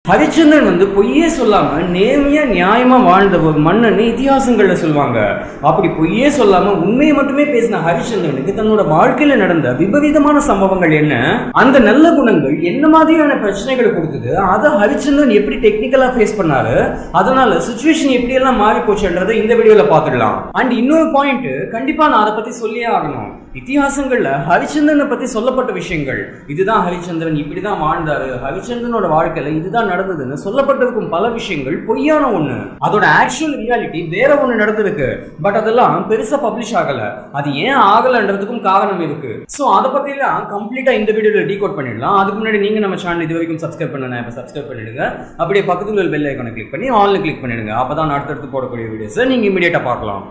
ஹரிச்சந்திரன் வந்து பொய்யே சொல்லாம நேர்மையா நியாயமா வாழ்ந்த ஒரு மன்னன் இதிகாசங்கள்ல சொல்லுவாங்க அப்படி பொய்யே சொல்லாம உண்மையை மட்டுமே பேசின ஹரிச்சந்திரனுக்கு தன்னோட வாழ்க்கையில நடந்த விபரீதமான சம்பவங்கள் என்ன அந்த நல்ல குணங்கள் என்ன மாதிரியான பிரச்சனைகளை கொடுத்தது அதை ஹரிச்சந்திரன் எப்படி டெக்னிக்கலா ஃபேஸ் பண்ணாரு அதனால சுச்சுவேஷன் எப்படி எல்லாம் மாறி போச்சுன்றதை இந்த வீடியோல பார்த்துடலாம் அண்ட் இன்னொரு பாயிண்ட் கண்டிப்பா நான் அதை பத்தி சொல்லியே ஆகணும் இதிகாசங்கள்ல ஹரிச்சந்திரனை பத்தி சொல்லப்பட்ட விஷயங்கள் இதுதான் ஹரிச்சந்திரன் இப்படிதான் வாழ்ந்தாரு ஹரிச்சந்திரனோட வாழ்க்கையில இதுதான் நடந்ததுன்னு சொல்லப்பட்டிருக்கும் பல விஷயங்கள் பொய்யான ஒண்ணு அதோட ஆக்சுவல் ரியாலிட்டி வேற ஒண்ணு நடந்திருக்கு பட் அதெல்லாம் பெருசா பப்ளிஷ் ஆகல அது ஏன் ஆகலன்றதுக்கும் காரணம் இருக்கு சோ அதை பத்தி எல்லாம் கம்ப்ளீட்டா இந்த வீடியோல டீகோட் பண்ணிடலாம் அதுக்கு முன்னாடி நீங்க நம்ம சேனல் இது வரைக்கும் சப்ஸ்கிரைப் பண்ணல இப்ப சப்ஸ்கிரைப் பண்ணிடுங்க அப்படியே பக்கத்துல உள்ள பெல் ஐக்கானை கிளிக் பண்ணி ஆன்ல கிளிக் பண்ணிடுங்க அப்பதான் அடுத்தடுத்து போடக்கூடிய வீடியோஸ் நீங்க இமீடியட்டா பார்க்கலாம்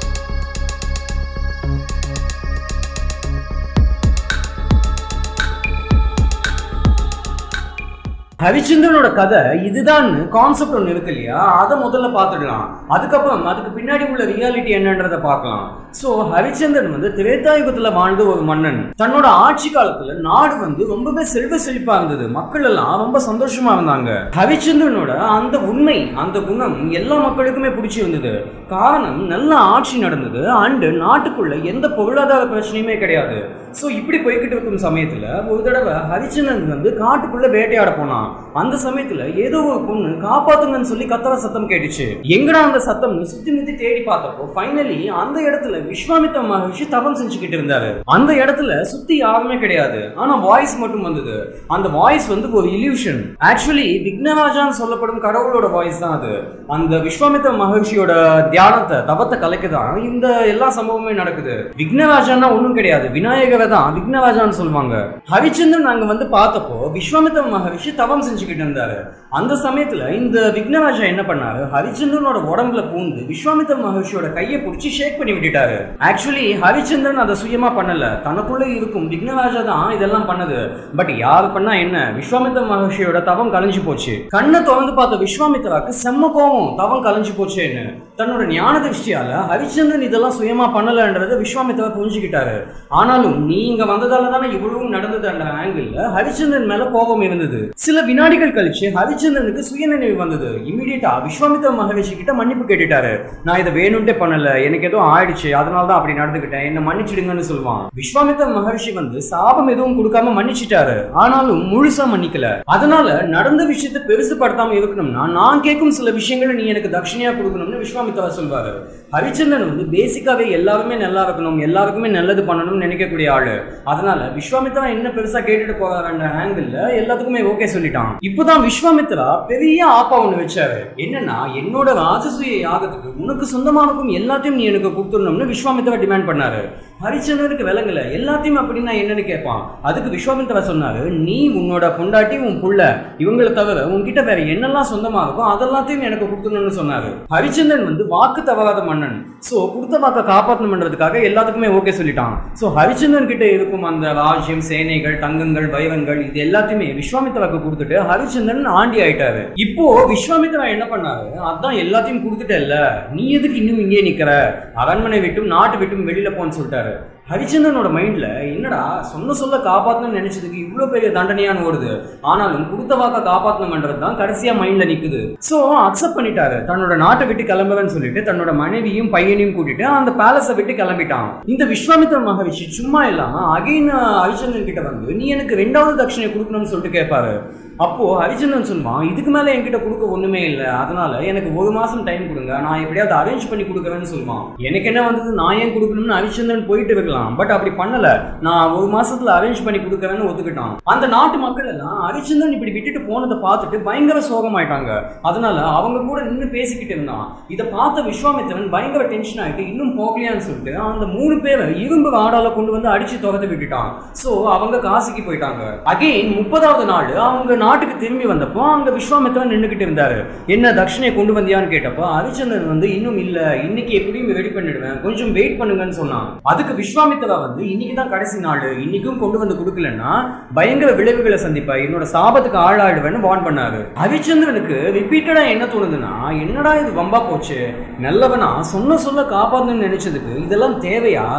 ஹரிச்சந்திரனோட கதை இதுதான் கான்செப்ட் ஒன்று இருக்கு இல்லையா அதை முதல்ல பார்த்துடலாம் அதுக்கப்புறம் அதுக்கு பின்னாடி உள்ள ரியாலிட்டி என்னன்றதை பார்க்கலாம் ஸோ ஹரிச்சந்திரன் வந்து திரேதாயுகத்தில் வாழ்ந்த ஒரு மன்னன் தன்னோட ஆட்சி காலத்துல நாடு வந்து ரொம்பவே செல்வ செழிப்பா இருந்தது மக்கள் எல்லாம் ரொம்ப சந்தோஷமா இருந்தாங்க ஹரிச்சந்திரனோட அந்த உண்மை அந்த குணம் எல்லா மக்களுக்குமே பிடிச்சிருந்தது காரணம் நல்ல ஆட்சி நடந்தது அண்டு நாட்டுக்குள்ள எந்த பொருளாதார பிரச்சனையுமே கிடையாது ஸோ இப்படி போய்கிட்டு இருக்கும் சமயத்துல ஒரு தடவை ஹரிச்சந்திரன் வந்து காட்டுக்குள்ள வேட்டையாட போனான் அந்த சமயத்துல ஏதோ ஒரு பொண்ணு காப்பாத்துங்கன்னு சொல்லி கத்துற சத்தம் கேட்டுச்சு எங்கடா அந்த சத்தம்னு சுத்தி முத்தி தேடி பார்த்தப்போ ஃபைனலி அந்த இடத்துல விஸ்வாமித்த மகர்ஷி தவம் செஞ்சுக்கிட்டு இருந்தாரு அந்த இடத்துல சுத்தி யாருமே கிடையாது ஆனா வாய்ஸ் மட்டும் வந்தது அந்த வாய்ஸ் வந்து ஒரு இல்யூஷன் ஆக்சுவலி விக்னராஜான்னு சொல்லப்படும் கடவுளோட வாய்ஸ் தான் அது அந்த விஸ்வாமித்த மகர்ஷியோட தியானத்தை தவத்தை கலைக்குதான் இந்த எல்லா சம்பவமே நடக்குது விக்னராஜான்னா ஒண்ணும் கிடையாது விநாயகரை தான் விக்னராஜான்னு சொல்லுவாங்க ஹரிச்சந்திரன் அங்க வந்து பார்த்தப்போ விஸ்வாமித்த மகர்ஷி தவம் செஞ்சுக்கிட்டு இருந்தாரு அந்த சமயத்துல இந்த விக்னராஜா என்ன பண்ணாரு ஹரிச்சந்திரனோட உடம்புல பூந்து விஸ்வாமித்த மகர்ஷியோட கையை பிடிச்சி ஷேக் பண்ணி விட்டுட்டாரு ஆக்சுவலி ஹரிச்சந்திரன் அதை சுயமா பண்ணல தனக்குள்ள இருக்கும் விக்னராஜா தான் இதெல்லாம் பண்ணது பட் யாரு பண்ணா என்ன விஸ்வாமித்த மகர்ஷியோட தவம் கலைஞ்சு போச்சு கண்ணை திறந்து பார்த்த விஸ்வாமித்ராக்கு செம்ம கோவம் தவம் கலைஞ்சு போச்சேன்னு தன்னோட ஞான திருஷ்டியால ஹரிச்சந்திரன் இதெல்லாம் சுயமா பண்ணலன்றதை விஸ்வாமித்ரா புரிஞ்சுக்கிட்டாரு ஆனாலும் நீ இங்க வந்ததால தானே இவ்வளவும் நடந்ததுன்ற ஆங்கிள் ஹரிச்சந்திரன் மேல கோபம் இருந்தது சில வினாடிகள் கழிச்சு ஹரிச்சந்திரனுக்கு சுயநினைவு வந்தது இமீடியட்டா விஸ்வாமித்ர மகரிஷி கிட்ட மன்னிப்பு கேட்டுட்டாரு நான் இதை வேணும்ட்டே பண்ணல எனக்கு ஏதோ ஆயிடுச்சு அதனால தான் அப்படி நடந்துக்கிட்டேன் என்ன மன்னிச்சிடுங்கன்னு சொல்லுவான் விஸ்வாமித்ர மகரிஷி வந்து சாபம் எதுவும் கொடுக்காம மன்னிச்சிட்டாரு ஆனாலும் முழுசா மன்னிக்கல அதனால நடந்த விஷயத்தை பெருசுபடுத்தாம இருக்கணும்னா நான் கேட்கும் சில விஷயங்களை நீ எனக்கு தட்சிணையா கொடுக்கணும்னு விஸ்வாமித்ரா சொல்வாரு ஹரிச்சந்திரன் வந்து பேசிக்காவே எல்லாருமே நல்லா இருக்கணும் எல்லாருக்குமே நல்லது பண்ணணும்னு நினைக்கக்கூடிய ஆளு அதனால விஸ்வாமித்ரா என்ன பெருசா கேட்டுட்டு போறாருன்ற ஆங்கிள் எல்லாத்துக்குமே ஓகே சொல்லிட்டான் இப்போதான் விஸ்வாமித்ரா பெரிய ஆப்பா ஒண்ணு வச்சாரு என்னன்னா என்னோட ராஜசூய யாகத்துக்கு உனக்கு சொந்தமானக்கும் எல்லாத்தையும் நீ எனக்கு கொடுத்துடணும்னு விஸ்வாமித்ரா டிமாண்ட் பண்ணாரு ஹரிச்சந்திரனுக்கு விலங்கல எல்லாத்தையும் அப்படின்னா என்னன்னு கேட்பான் அதுக்கு விஸ்வாமித்ரா சொன்னாரு நீ உன்னோட பொண்டாட்டி உன் புள்ள இவங்களை தவிர உன்கிட்ட வேற என்னெல்லாம் சொந்தமா இருக்கோ அதெல்லாத்தையும் எனக்கு கொடுத்துடணும்னு சொன்னாரு ஹரிச்சந்திரன் வந்து வாக்கு தவறாத மன்னன் சோ கொடுத்த வாக்க காப்பாற்றணும்ன்றதுக்காக எல்லாத்துக்குமே ஓகே சொல்லிட்டான் சோ ஹரிச்சந்திரன் கிட்ட இருக்கும் அந்த ராஜ்யம் சேனைகள் தங்கங்கள் வைரங்கள் இது எல்லாத்தையுமே விஸ்வாமித்ராக்கு கொடுத்துட்டு ஹரிச்சந்திரன் ஆண்டி ஆயிட்டாரு இப்போ விஸ்வாமித்ரா என்ன பண்ணாரு அதான் எல்லாத்தையும் கொடுத்துட்டல்ல நீ எதுக்கு இன்னும் இங்கே நிக்கிற அரண்மனை விட்டும் நாட்டு விட்டும் வெளியில போன்னு சொல்லிட்டாரு ஹரிச்சந்திரனோட மைண்ட்ல என்னடா சொன்ன சொல்ல காப்பாத்தணும்னு நினைச்சதுக்கு இவ்வளவு பெரிய தண்டனையான்னு ஓடுது ஆனாலும் கொடுத்த வாக்க காப்பாத்தணும்ன்றது தான் கடைசியா மைண்ட்ல நிக்குது சோ அக்செப்ட் பண்ணிட்டாரு தன்னோட நாட்டை விட்டு கிளம்புறேன்னு சொல்லிட்டு தன்னோட மனைவியும் பையனையும் கூட்டிட்டு அந்த பேலஸை விட்டு கிளம்பிட்டான் இந்த விஸ்வாமித்ர மகரிஷி சும்மா இல்லாம அகைன் ஹரிச்சந்திரன் கிட்ட வந்து நீ எனக்கு ரெண்டாவது தட்சணை கொடுக்கணும்னு சொல்லிட்டு கேட்பாரு அப்போ ஹரிச்சந்திரன் சொல்லுவான் இதுக்கு மேல என்கிட்ட கொடுக்க ஒண்ணுமே இல்லை அதனால எனக்கு ஒரு மாசம் டைம் கொடுங்க நான் எப்படியாவது அரேஞ்ச் பண்ணி கொடுக்குறேன்னு சொல்லுவான் எனக்கு என்ன வந்தது நான் ஏன் கொடுக்கணும்னு ஹரிச்சந்திரன் போயிட்டு இருக்கலாம் பட் அப்படி பண்ணல நான் ஒரு மாசத்துல அரேஞ்ச் பண்ணி கொடுக்குறேன்னு ஒத்துக்கிட்டான் அந்த நாட்டு மக்கள் எல்லாம் ஹரிச்சந்திரன் இப்படி விட்டுட்டு போனதை பார்த்துட்டு பயங்கர சோகமாயிட்டாங்க அதனால அவங்க கூட நின்று பேசிக்கிட்டு இருந்தான் இதை பார்த்த விஸ்வாமித்திரன் பயங்கர டென்ஷன் ஆயிட்டு இன்னும் போகலையான்னு சொல்லிட்டு அந்த மூணு பேரை இரும்பு ஆடால கொண்டு வந்து அடிச்சு துரத்து விட்டுட்டான் சோ அவங்க காசிக்கு போயிட்டாங்க அகைன் முப்பதாவது நாள் அவங்க நாட்டுக்கு திரும்பி வந்தப்போ அங்க விஸ்வாமித்திரன் நின்றுகிட்டு இருந்தாரு என்ன தட்சிணையை கொண்டு வந்தியான்னு கேட்டப்போ ஹரிச்சந்திரன் வந்து இன்னும் இல்ல இன்னைக்கு எப்படியும் ரெடி பண்ணிடுவேன் கொஞ்சம் வெயிட் பண்ணுங்கன்னு சொன்னான் அதுக்கு விஸ்வாமித்திரா வந்து இன்னைக்கு தான் கடைசி நாள் இன்னைக்கும் கொண்டு வந்து கொடுக்கலன்னா பயங்கர விளைவுகளை சந்திப்பா என்னோட சாபத்துக்கு ஆளாயிடுவேன்னு வார்ன் பண்ணாரு ஹரிச்சந்திரனுக்கு ரிப்பீட்டடா என்ன தோணுதுன்னா என்னடா இது வம்பா போச்சு நல்லவனா சொன்ன சொல்ல காப்பாத்தணும்னு நினைச்சதுக்கு இதெல்லாம் தேவையா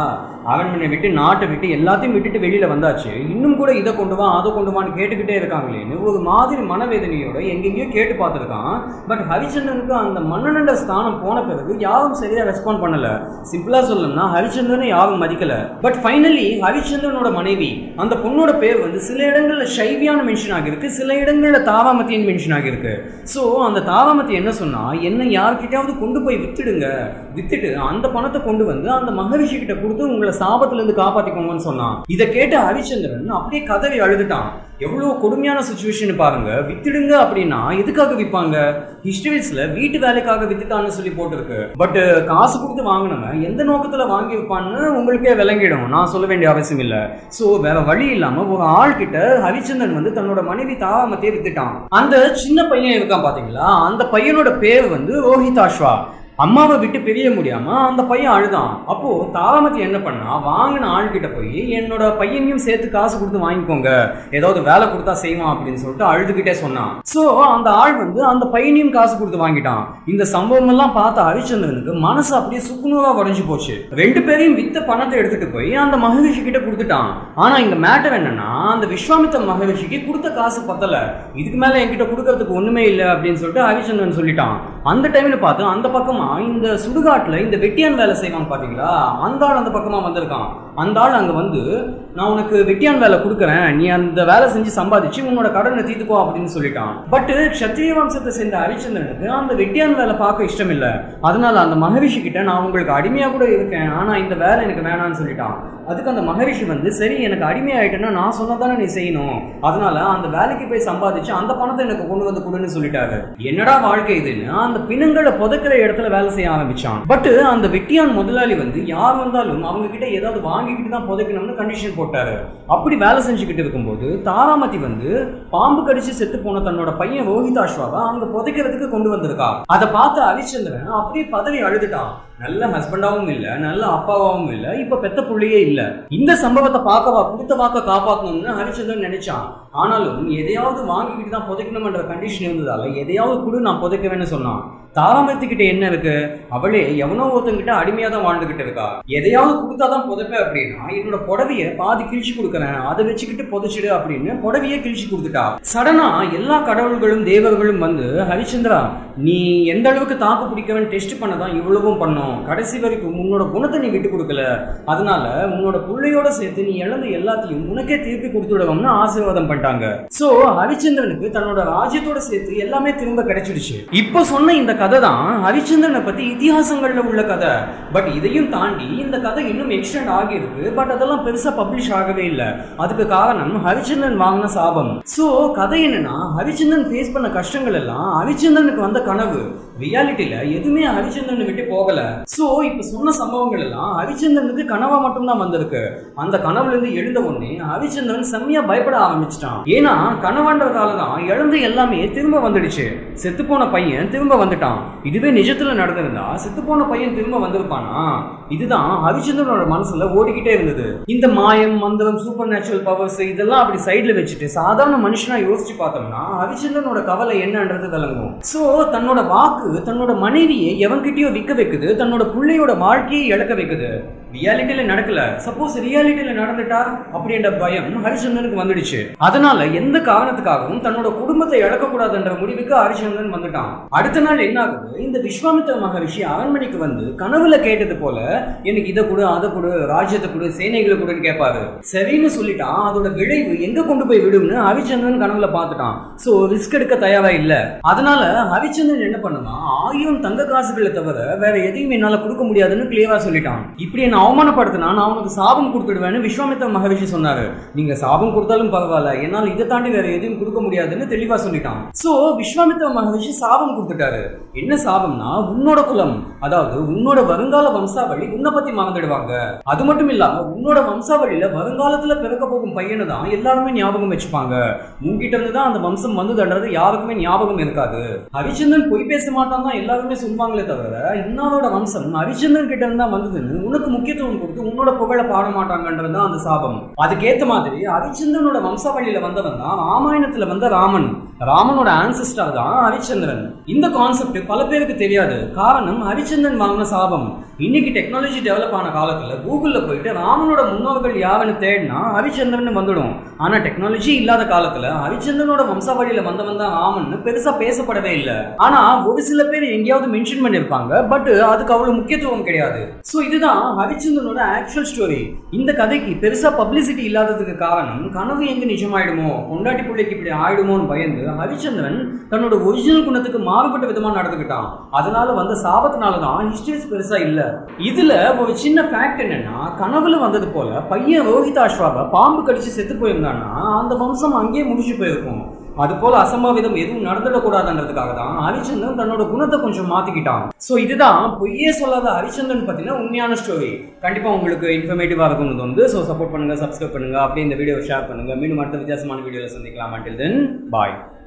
அரண்மனை விட்டு நாட்டை விட்டு எல்லாத்தையும் விட்டுட்டு வெளியில வந்தாச்சு இன்னும் கூட இதை கொண்டு வா அதை கொண்டு வான்னு கேட்டுக்கிட்டே இருக்காங்களேன்னு ஒரு மாதிரி மனவேதனையோட எங்கெங்கேயோ கேட்டு பார்த்துருக்கான் பட் ஹரிச்சந்திரனுக்கு அந்த மன்னனண்ட ஸ்தானம் போன பிறகு யாரும் சரியா ரெஸ்பாண்ட் பண்ணல சிம்பிளா சொல்லணும்னா ஹரிச்சந்திரனை யாரும் மதிக்கல பட் ஃபைனலி ஹரிச்சந்திரனோட மனைவி அந்த பொண்ணோட பேர் வந்து சில இடங்கள்ல சைவியான மென்ஷன் ஆகியிருக்கு சில இடங்கள்ல தாவாமத்தின்னு மென்ஷன் ஆகியிருக்கு ஸோ அந்த தாவாமத்தி என்ன சொன்னா என்ன யார்கிட்டயாவது கொண்டு போய் வித்துடுங்க வித்துட்டு அந்த பணத்தை கொண்டு வந்து அந்த மகரிஷி கிட்ட கொடுத்து உங்களை சாபத்துல இருந்து காப்பாத்திக்கோங்கன்னு சொன்னான் இதை கேட்ட ஹரிச்சந்திரன் அப்படியே கதறி அழுதுட்டான் எவ்வளோ கொடுமையான சுச்சுவேஷன் பாருங்க வித்துடுங்க அப்படின்னா எதுக்காக விற்பாங்க ஹிஸ்டரிஸ்ல வீட்டு வேலைக்காக வித்துட்டான்னு சொல்லி போட்டிருக்கு பட் காசு கொடுத்து வாங்கினவன் எந்த நோக்கத்துல வாங்கி விற்பான்னு உங்களுக்கே விளங்கிடும் நான் சொல்ல வேண்டிய அவசியம் இல்லை ஸோ வேற வழி இல்லாம ஒரு ஆள் கிட்ட ஹரிச்சந்திரன் வந்து தன்னோட மனைவி தாவாமத்தையே வித்துட்டான் அந்த சின்ன பையன் இருக்கான் பாத்தீங்களா அந்த பையனோட பேர் வந்து ரோஹிதாஷ்வா அம்மாவை விட்டு பிரிய முடியாம அந்த பையன் அழுதான் அப்போ தாராமதி என்ன பண்ணா வாங்கின ஆள்கிட்ட போய் என்னோட பையனையும் சேர்த்து காசு கொடுத்து வாங்கிக்கோங்க ஏதாவது வேலை கொடுத்தா செய்வான் அப்படின்னு சொல்லிட்டு அழுதுகிட்டே சொன்னான் சோ அந்த ஆள் வந்து அந்த பையனையும் காசு கொடுத்து வாங்கிட்டான் இந்த சம்பவம் எல்லாம் பார்த்த ஹரிச்சந்திரனுக்கு மனசு அப்படியே சுக்குநூறா உடஞ்சு போச்சு ரெண்டு பேரையும் வித்த பணத்தை எடுத்துட்டு போய் அந்த மகரிஷி கிட்ட கொடுத்துட்டான் ஆனா இந்த மேட்டர் என்னன்னா அந்த விஸ்வாமித்த மகரிஷிக்கு கொடுத்த காசு பத்தல இதுக்கு மேல என்கிட்ட கொடுக்கறதுக்கு ஒண்ணுமே இல்லை அப்படின்னு சொல்லிட்டு ஹரிச்சந்திரன் சொல்லிட்டான் அந்த டைம்ல பார்த்து அந்த பக்கமா இந்த சுடுகாட்டுல இந்த வெட்டியான் வேலை செய்வாங்க பாத்தீங்களா அந்த ஆள் அந்த பக்கமா வந்திருக்கான் அந்த ஆள் அங்க வந்து நான் உனக்கு வெட்டியான் வேலை கொடுக்குறேன் நீ அந்த வேலை செஞ்சு சம்பாதிச்சு உன்னோட கடனை தீர்த்துக்கோ அப்படின்னு சொல்லிட்டான் பட் சத்திரிய வம்சத்தை சேர்ந்த ஹரிச்சந்திரனுக்கு அந்த வெட்டியான் வேலை பார்க்க இஷ்டம் இல்ல அதனால அந்த மகரிஷி கிட்ட நான் உங்களுக்கு அடிமையா கூட இருக்கேன் ஆனா இந்த வேலை எனக்கு வேணாம்னு சொல்லிட்டான் அதுக்கு அந்த மகரிஷி வந்து சரி எனக்கு அடிமையாயிட்டேன்னா நான் சொன்னதானே நீ செய்யணும் அதனால அந்த வேலைக்கு போய் சம்பாதிச்சு அந்த பணத்தை எனக்கு கொண்டு வந்து கொடுன்னு சொல்லிட்டாரு என்னடா வாழ்க்கை இதுன்னு அந்த பிணங்களை புதைக்கிற இடத்துல வேலை செய்ய ஆரம்பிச்சான் பட் அந்த வெட்டியான் முதலாளி வந்து யார் வந்தாலும் அவங்க கிட்ட ஏதாவது வாங்கிக்கிட்டு தான் புதைக்கணும்னு கண்டிஷன் போட்டாரு அப்படி வேலை செஞ்சுக்கிட்டு இருக்கும்போது தாராமதி வந்து பாம்பு கடிச்சு செத்து போன தன்னோட பையன் ரோஹிதாஷ்வாவை அங்க புதைக்கிறதுக்கு கொண்டு வந்திருக்கா அதை பார்த்து ஹரிச்சந்திரன் அப்படியே பதவி அழுதுட்டான் நல்ல ஹஸ்பண்டாவும் இல்ல நல்ல அப்பாவாவும் இல்ல இப்ப பெத்த புள்ளியே இல்ல இந்த சம்பவத்தை பார்க்கவா கொடுத்த வாக்க காப்பாத்தணும்னு ஹரிச்சந்திரன் நினைச்சான் ஆனாலும் எதையாவது வாங்கிக்கிட்டு தான் புதைக்கணும்ன்ற கண்டிஷன் இருந்ததால எதையாவது கொடு நான் புதைக்கவேன்னு சொன்னான் தாராமத்துக்கிட்ட என்ன இருக்கு அவளே எவனோ ஒருத்தங்கிட்ட அடிமையா தான் வாழ்ந்துகிட்டு இருக்கா எதையாவது கொடுத்தாதான் புதைப்பேன் அப்படின்னா என்னோட புடவைய பாதி கிழிச்சு கொடுக்குறேன் அதை வச்சுக்கிட்டு புதைச்சிடு அப்படின்னு புடவையே கிழிச்சு கொடுத்துட்டா சடனா எல்லா கடவுள்களும் தேவர்களும் வந்து ஹரிச்சந்திரா நீ எந்த அளவுக்கு தாக்கு பிடிக்கவன் டெஸ்ட் பண்ண தான் இவ்வளவும் பண்ணோம் கடைசி வரைக்கும் உன்னோட குணத்தை நீ விட்டு கொடுக்கல அதனால உன்னோட பிள்ளையோட சேர்த்து நீ இழந்த எல்லாத்தையும் உனக்கே திருப்பி கொடுத்துடுவோம்னு ஆசீர்வாதம் பண்ணிட்டாங்க சோ ஹரிச்சந்திரனுக்கு தன்னோட ராஜ்யத்தோட சேர்த்து எல்லாமே திரும்ப கிடைச்சிடுச்சு இப்போ சொன்ன இந்த கதை தான் ஹரிச்சந்திரனை பத்தி இதிகாசங்கள்ல உள்ள கதை பட் இதையும் தாண்டி இந்த கதை இன்னும் எக்ஸ்டெண்ட் ஆகியிருக்கு பட் அதெல்லாம் பெருசா பப்ளிஷ் ஆகவே இல்லை அதுக்கு காரணம் ஹரிச்சந்திரன் வாங்கின சாபம் சோ கதை என்னன்னா ஹரிச்சந்திரன் ஃபேஸ் பண்ண கஷ்டங்கள் எல்லாம் ஹரிச்சந்திரனுக்கு வந்த கனவு ரியாலிட்டியில எதுவுமே ஹரிச்சந்திரனை விட்டு போகல சோ இப்ப சொன்ன சம்பவங்கள் எல்லாம் ஹரிச்சந்திரனுக்கு கனவா மட்டும்தான் வந்திருக்கு அந்த கனவுல இருந்து எழுந்த உடனே ஹரிச்சந்திரன் செம்மையா பயப்பட ஆரம்பிச்சிட்டான் ஏன்னா கனவான்றதால தான் இழந்த எல்லாமே திரும்ப வந்துடுச்சு செத்து போன பையன் திரும்ப வந்துட்டான் இதுவே நிஜத்துல நடந்திருந்தா செத்து போன பையன் திரும்ப வந்திருப்பானா இதுதான் ஹரிச்சந்திரனோட மனசுல ஓடிக்கிட்டே இருந்தது இந்த மாயம் மந்திரம் சூப்பர் நேச்சுரல் பவர்ஸ் இதெல்லாம் அப்படி சைடுல வச்சுட்டு சாதாரண மனுஷனா யோசிச்சு பார்த்தோம்னா ஹரிச்சந்திரனோட கவலை என்னன்றது விளங்கும் சோ தன்னோட வாக்கு தன்னோட மனைவியை எவன்கிட்டயோ விற்க வைக்குது தன்னோட பிள்ளையோட வாழ்க்கையை இழக்க வைக்குது ரியாலிட்டியில நடக்கல சப்போஸ் ரியாலிட்டியில நடந்துட்டா அப்படின்ற பயம் ஹரிச்சந்திரனுக்கு வந்துடுச்சு அதனால எந்த காரணத்துக்காகவும் தன்னோட குடும்பத்தை இழக்கக்கூடாதுன்ற முடிவுக்கு ஹரிச்சந்திரன் வந்துட்டான் அடுத்த நாள் என்ன ஆகுது இந்த விஸ்வாமித்திர மகரிஷி அரண்மனைக்கு வந்து கனவுல கேட்டது போல எனக்கு இதை கொடு அதை கொடு ராஜ்யத்தை கொடு சேனைகளை கொடுன்னு கேட்பாரு சரின்னு சொல்லிட்டான் அதோட விளைவு எங்க கொண்டு போய் விடும்னு ஹரிச்சந்திரன் கனவுல பார்த்துட்டான் சோ ரிஸ்க் எடுக்க தயாரா இல்ல அதனால ஹரிச்சந்திரன் என்ன பண்ணுவான் ஆயிரம் தங்க காசுகளை தவிர வேற எதையும் என்னால கொடுக்க முடியாதுன்னு கிளியரா சொல்லிட்டான் இப்படி என்ன அவமானப்படுத்தினா நான் உனக்கு சாபம் கொடுத்துடுவேன்னு விஸ்வாமித்திர மகரிஷி சொன்னாரு நீங்க சாபம் கொடுத்தாலும் பரவாயில்ல என்னால் இதை தாண்டி வேற எதையும் கொடுக்க முடியாதுன்னு தெளிவா சொல்லிட்டான் சோ விஸ்வாமித்திர மகரிஷி சாபம் கொடுத்துட்டாரு என்ன சாபம்னா உன்னோட குலம் அதாவது உன்னோட வருங்கால வம்சாவளி உன்னை பத்தி மறந்துடுவாங்க அது மட்டும் இல்லாம உன்னோட வம்சாவளியில வருங்காலத்துல பிறக்க போகும் பையனை தான் எல்லாருமே ஞாபகம் வச்சுப்பாங்க உன்கிட்ட இருந்து தான் அந்த வம்சம் வந்ததுன்றது யாருக்குமே ஞாபகம் இருக்காது ஹரிச்சந்திரன் பொய் பேச மாட்டான் தான் எல்லாருமே சொல்லுவாங்களே தவிர இன்னாரோட வம்சம் ஹரிச்சந்திரன் கிட்ட இருந்தா வந்ததுன்னு உனக்கு முக்கியத்துவம் கொடுத்து உன்னோட புகழை பாட மாட்டாங்கன்றது தான் அந்த சாபம் அதுக்கேத்த மாதிரி ஹரிச்சந்திரனோட வம்சாவளியில வந்தவன் தான் ராமாயணத்துல வந்த ராமன் ராமனோட ஆன்சிஸ்டர் தான் ஹரிச்சந்திரன் இந்த கான்செப்ட் பல பேருக்கு தெரியாது காரணம் ஹரிச்சந்திரன் வாங்கின சாபம் இன்னைக்கு டெக்னாலஜி டெவலப் ஆன காலத்துல கூகுள்ல போயிட்டு ராமனோட முன்னோர்கள் யாருன்னு தேடினா ஹரிச்சந்திரன் வந்துடும் ஆனா டெக்னாலஜி இல்லாத காலத்துல ஹரிச்சந்திரனோட வம்சாவளியில வந்தவன் தான் ராமன் பெருசா பேசப்படவே இல்லை ஆனா ஒரு சில பேர் எங்கேயாவது மென்ஷன் பண்ணிருப்பாங்க பட் அதுக்கு அவ்வளவு முக்கியத்துவம் கிடையாது சோ இதுதான் ஹரிச்சந்திரனோட ஆக்சுவல் ஸ்டோரி இந்த கதைக்கு பெருசா பப்ளிசிட்டி இல்லாததுக்கு காரணம் கனவு எங்க நிஜமாயிடுமோ பொண்டாட்டி பிள்ளைக்கு இப்படி ஆயிடுமோன்னு பயந்து ஹரிச்சந்திரன் தன்னோட ஒரிஜினல் குணத்துக்கு மாறுபட்ட விதமா நடந்துக்கிட்டான் அதனால வந்த சாபத்தினால தான் ஹிஸ்டரிஸ் பெருசா இல்ல இதுல ஒரு சின்ன ஃபேக்ட் என்னன்னா கனவுல வந்தது போல பையன் ரோஹிதாஸ்வாவை பாம்பு கடிச்சு செத்து போயிருந்தான்னா அந்த வம்சம் அங்கேயே முடிச்சு போயிருக்கும் அது போல அசம்பாவிதம் எதுவும் நடந்துடக்கூடாதுன்றதுக்காக தான் ஹரிச்சந்திரன் தன்னோட குணத்தை கொஞ்சம் மாத்திக்கிட்டான் ஸோ இதுதான் பொய்யே சொல்லாத ஹரிச்சந்திரன் பத்தின உண்மையான ஸ்டோரி கண்டிப்பா உங்களுக்கு இன்ஃபர்மேட்டிவா இருக்கும்னு தோணுது ஸோ சப்போர்ட் பண்ணுங்க சப்ஸ்கிரைப் பண்ணுங்க அப்படியே இந்த வீடியோ ஷேர் பண்ணுங்க மீண்டும் அடுத்த வித்தியாசமான வீடியோவில் சந்திக்கலாம் until then பாய்